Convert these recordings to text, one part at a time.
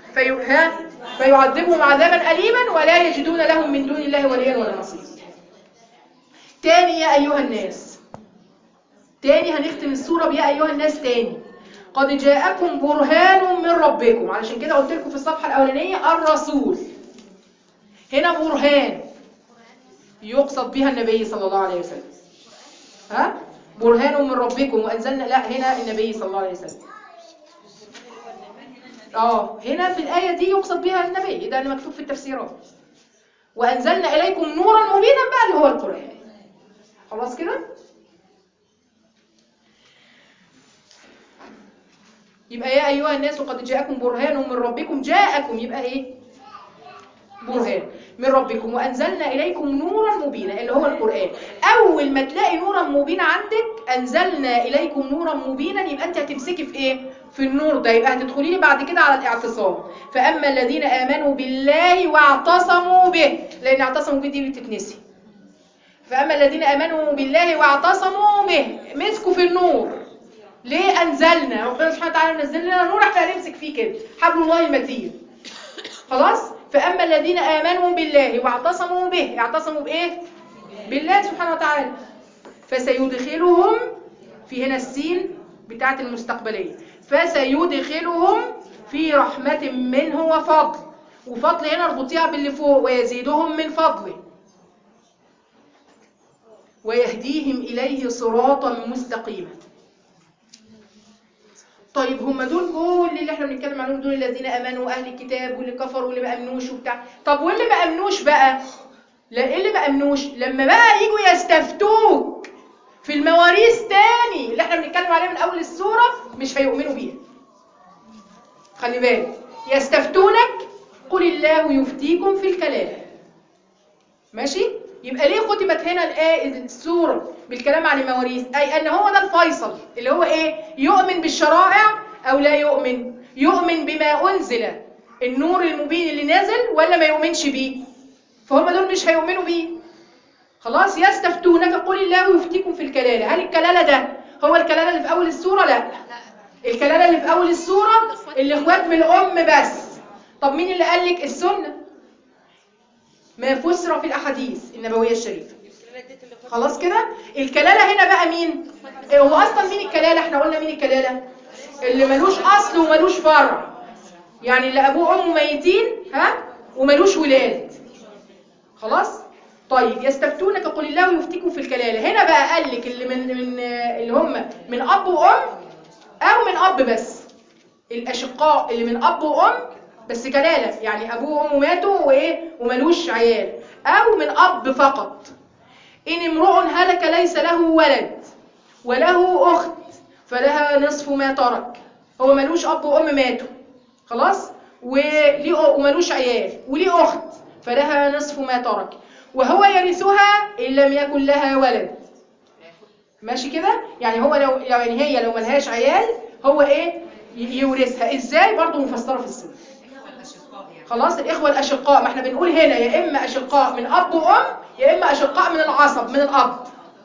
في... ها فيعذبهم عذابا أليما ولا يجدون لهم من دون الله وليا ولا نصيرا تاني يا أيها الناس تاني هنختم السورة بيا أيها الناس تاني قد جاءكم برهان من ربكم علشان كده قلت لكم في الصفحة الأولانية الرسول هنا برهان يقصد بها النبي صلى الله عليه وسلم ها برهان من ربكم وأنزلنا لا هنا النبي صلى الله عليه وسلم اه هنا في الآية دي يقصد بها النبي ده اللي مكتوب في التفسيرات وأنزلنا إليكم نورا مبينا بقى اللي هو القرآن خلاص كده يبقى يا أيها الناس قد جاءكم برهان من ربكم جاءكم يبقى إيه برهان من ربكم وأنزلنا إليكم نورا مبينا اللي هو القرآن أول ما تلاقي نورا مبينا عندك أنزلنا إليكم نورا مبينا يبقى أنت هتمسكي في إيه في النور ده يبقى هتدخلي لي بعد كده على الاعتصام فأما الذين آمنوا بالله واعتصموا به لأن اعتصموا به دي بتتنسي فأما الذين آمنوا بالله واعتصموا به مسكوا في النور ليه أنزلنا ربنا سبحانه وتعالى نزل لنا نور احنا هنمسك فيه كده حبل الله المتين خلاص فأما الذين آمنوا بالله واعتصموا به اعتصموا بإيه بالله سبحانه وتعالى فسيدخلهم في هنا السين بتاعت المستقبلية فسيدخلهم في رحمة منه وفضل وفضل هنا اربطيها باللي فوق ويزيدهم من فضله ويهديهم إليه صراطا مستقيما طيب هم دول كل اللي احنا بنتكلم عنهم دول الذين امنوا اهل الكتاب واللي كفروا واللي ما امنوش وبتاع طب واللي ما امنوش بقى لا ايه اللي ما امنوش لما بقى يجوا يستفتوك في المواريث تاني اللي احنا بنتكلم عليها من اول السوره مش هيؤمنوا بيها خلي بالك يستفتونك قل الله يفتيكم في الكلام ماشي يبقى ليه ختمت هنا الآية السورة بالكلام عن المواريث أي أن هو ده الفيصل اللي هو إيه يؤمن بالشرائع أو لا يؤمن يؤمن بما أنزل النور المبين اللي نازل ولا ما يؤمنش بيه فهم دول مش هيؤمنوا بيه خلاص يستفتونك قل الله يفتيكم في الكلالة هل الكلالة ده هو الكلالة اللي في أول السورة لا الكلالة اللي في أول السورة اللي اخوات من الأم بس طب مين اللي قال لك السنة ما فسر في الأحاديث النبوية الشريفة خلاص كده الكلالة هنا بقى مين هو أصلا مين الكلالة احنا قلنا مين الكلالة اللي ملوش أصل وملوش فرع يعني اللي أبوه وأمه ميتين ها وملوش ولاد خلاص طيب يستفتونك قل الله يفتيكم في الكلالة هنا بقى قال لك اللي من, من اللي هم من أب وأم أو من أب بس الأشقاء اللي من أب وأم بس كلالة يعني أبوه وأمه ماتوا وإيه وملوش عيال أو من أب فقط إن امرؤ هلك ليس له ولد وله أخت فلها نصف ما ترك هو ملوش أب وأم ماتوا خلاص وليه وملوش عيال وليه أخت فلها نصف ما ترك وهو يرثها إن لم يكن لها ولد ماشي كده يعني هو لو يعني هي لو ملهاش عيال هو ايه يورثها ازاي برضو مفسره في السنه خلاص الإخوة الأشقاء ما احنا بنقول هنا يا إما أشقاء من أب وأم يا إما أشقاء من العصب من الأب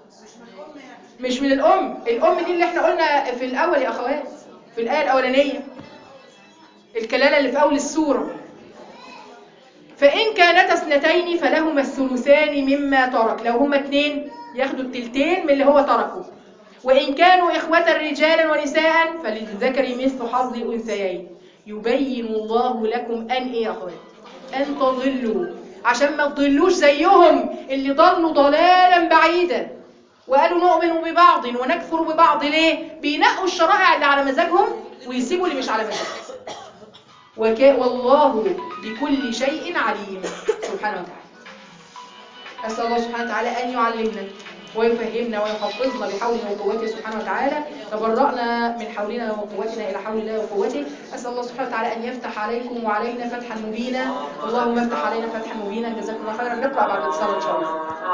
مش من الأم الأم دي اللي احنا قلنا في الأول يا أخوات في الآية الأولانية الكلالة اللي في أول السورة فإن كانت اثنتين فلهما الثلثان مما ترك لو هما اتنين ياخدوا التلتين من اللي هو تركه وإن كانوا إخوة رجالا ونساء فللذكر مثل حظ الأنثيين يبين الله لكم أن إيه يا أخوات أن تضلوا عشان ما تضلوش زيهم اللي ضلوا ضلالا بعيدا وقالوا نؤمن ببعض ونكفر ببعض ليه بينقوا الشرائع اللي على مزاجهم ويسيبوا اللي مش على مزاجهم وكا والله بكل شيء عليم سبحانه وتعالى أسأل الله سبحانه وتعالى أن يعلمنا ويفهمنا ويحفظنا بحوله وقوته سبحانه وتعالى تبرأنا من حولنا وقوتنا إلى حول الله وقوته أسأل الله سبحانه وتعالى أن يفتح عليكم وعلينا فتحا مبينا اللهم افتح علينا فتحا مبينا جزاكم الله خيرا نقرأ بعد الاتصال إن شاء الله